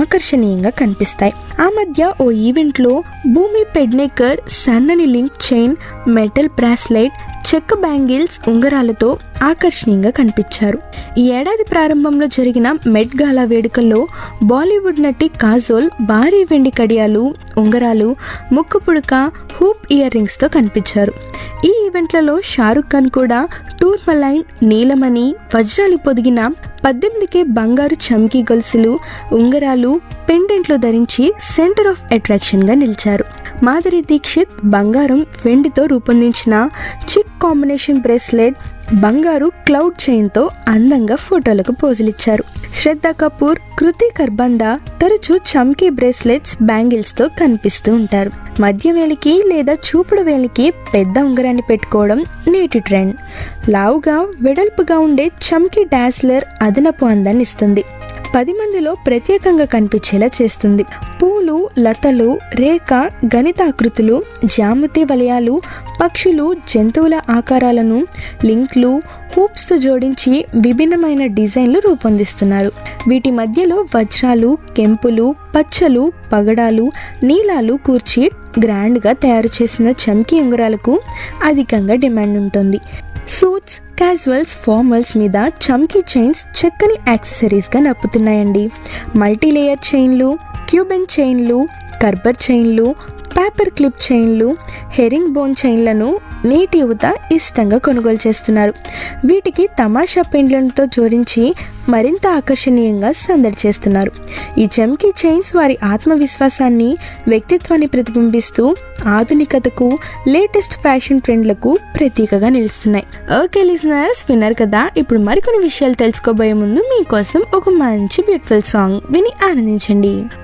ఆకర్షణీయంగా కనిపిస్తాయి ఆ మధ్య ఓ ఈవెంట్లో భూమి పెడ్నేకర్ సన్నని లింక్ చైన్ మెటల్ బ్రాస్లెట్ చెక్క బ్యాంగిల్స్ ఉంగరాలతో ఆకర్షణీయంగా కనిపించారు ఈ ఏడాది ప్రారంభంలో జరిగిన మెట్ గాలా వేడుకల్లో బాలీవుడ్ నటి కాజోల్ భారీ వెండి కడియాలు ఉంగరాలు ముక్కు పుడక హూప్ ఇయర్ రింగ్స్తో కనిపించారు ఈ ఈవెంట్లలో షారుఖ్ ఖాన్ కూడా టూర్మలైన్ నీలమణి వజ్రాలు పొదిగిన పద్దెనిమిదికే బంగారు చమ్కీ గొలుసులు ఉంగరాలు పెండెంట్లు ధరించి సెంటర్ ఆఫ్ అట్రాక్షన్గా నిలిచారు మాధురి దీక్షిత్ బంగారం వెండితో రూపొందించిన చిక్ కాంబినేషన్ బ్రేస్లెట్ బంగారు క్లౌడ్ చైన్తో అందంగా ఫోటోలకు పోజులిచ్చారు శ్రద్ధ కపూర్ కృతి కర్బందా తరచూ చమ్కీ బ్రేస్లెట్స్ బ్యాంగిల్స్తో కనిపిస్తూ ఉంటారు మధ్య వేలికి లేదా చూపుడు వేలికి పెద్ద ఉంగరాన్ని పెట్టుకోవడం నేటి ట్రెండ్ లావుగా వెడల్పుగా ఉండే చమ్కీ డాస్లర్ అదనపు అందాన్ని ఇస్తుంది పది మందిలో ప్రత్యేకంగా కనిపించేలా చేస్తుంది పూలు లతలు రేఖ గణితాకృతులు జామతి వలయాలు పక్షులు జంతువుల ఆకారాలను లింక్లు హూప్స్తో జోడించి విభిన్నమైన డిజైన్లు రూపొందిస్తున్నారు వీటి మధ్యలో వజ్రాలు కెంపులు పచ్చలు పగడాలు నీలాలు కూర్చి గ్రాండ్గా తయారు చేసిన చమ్కీ ఉంగరాలకు అధికంగా డిమాండ్ ఉంటుంది సూట్స్ క్యాజువల్స్ ఫార్మల్స్ మీద చమ్కీ చైన్స్ చక్కని యాక్సెసరీస్గా నప్పుతున్నాయండి మల్టీ లేయర్ చైన్లు క్యూబెన్ చైన్లు కర్బర్ చైన్లు పేపర్ క్లిప్ చైన్లు హెరింగ్ బోన్ చైన్లను నేటి యువత ఇష్టంగా కొనుగోలు చేస్తున్నారు వీటికి తమాషా పెండ్లతో జోడించి మరింత ఆకర్షణీయంగా సందడి చేస్తున్నారు ఈ చమ్కీ చైన్స్ వారి ఆత్మవిశ్వాసాన్ని వ్యక్తిత్వాన్ని ప్రతిబింబిస్తూ ఆధునికతకు లేటెస్ట్ ఫ్యాషన్ ట్రెండ్లకు ప్రతీకగా నిలుస్తున్నాయి ఓకే లిసనర్స్ విన్నారు కదా ఇప్పుడు మరికొన్ని విషయాలు తెలుసుకోబోయే ముందు మీకోసం ఒక మంచి బ్యూటిఫుల్ సాంగ్ విని ఆనందించండి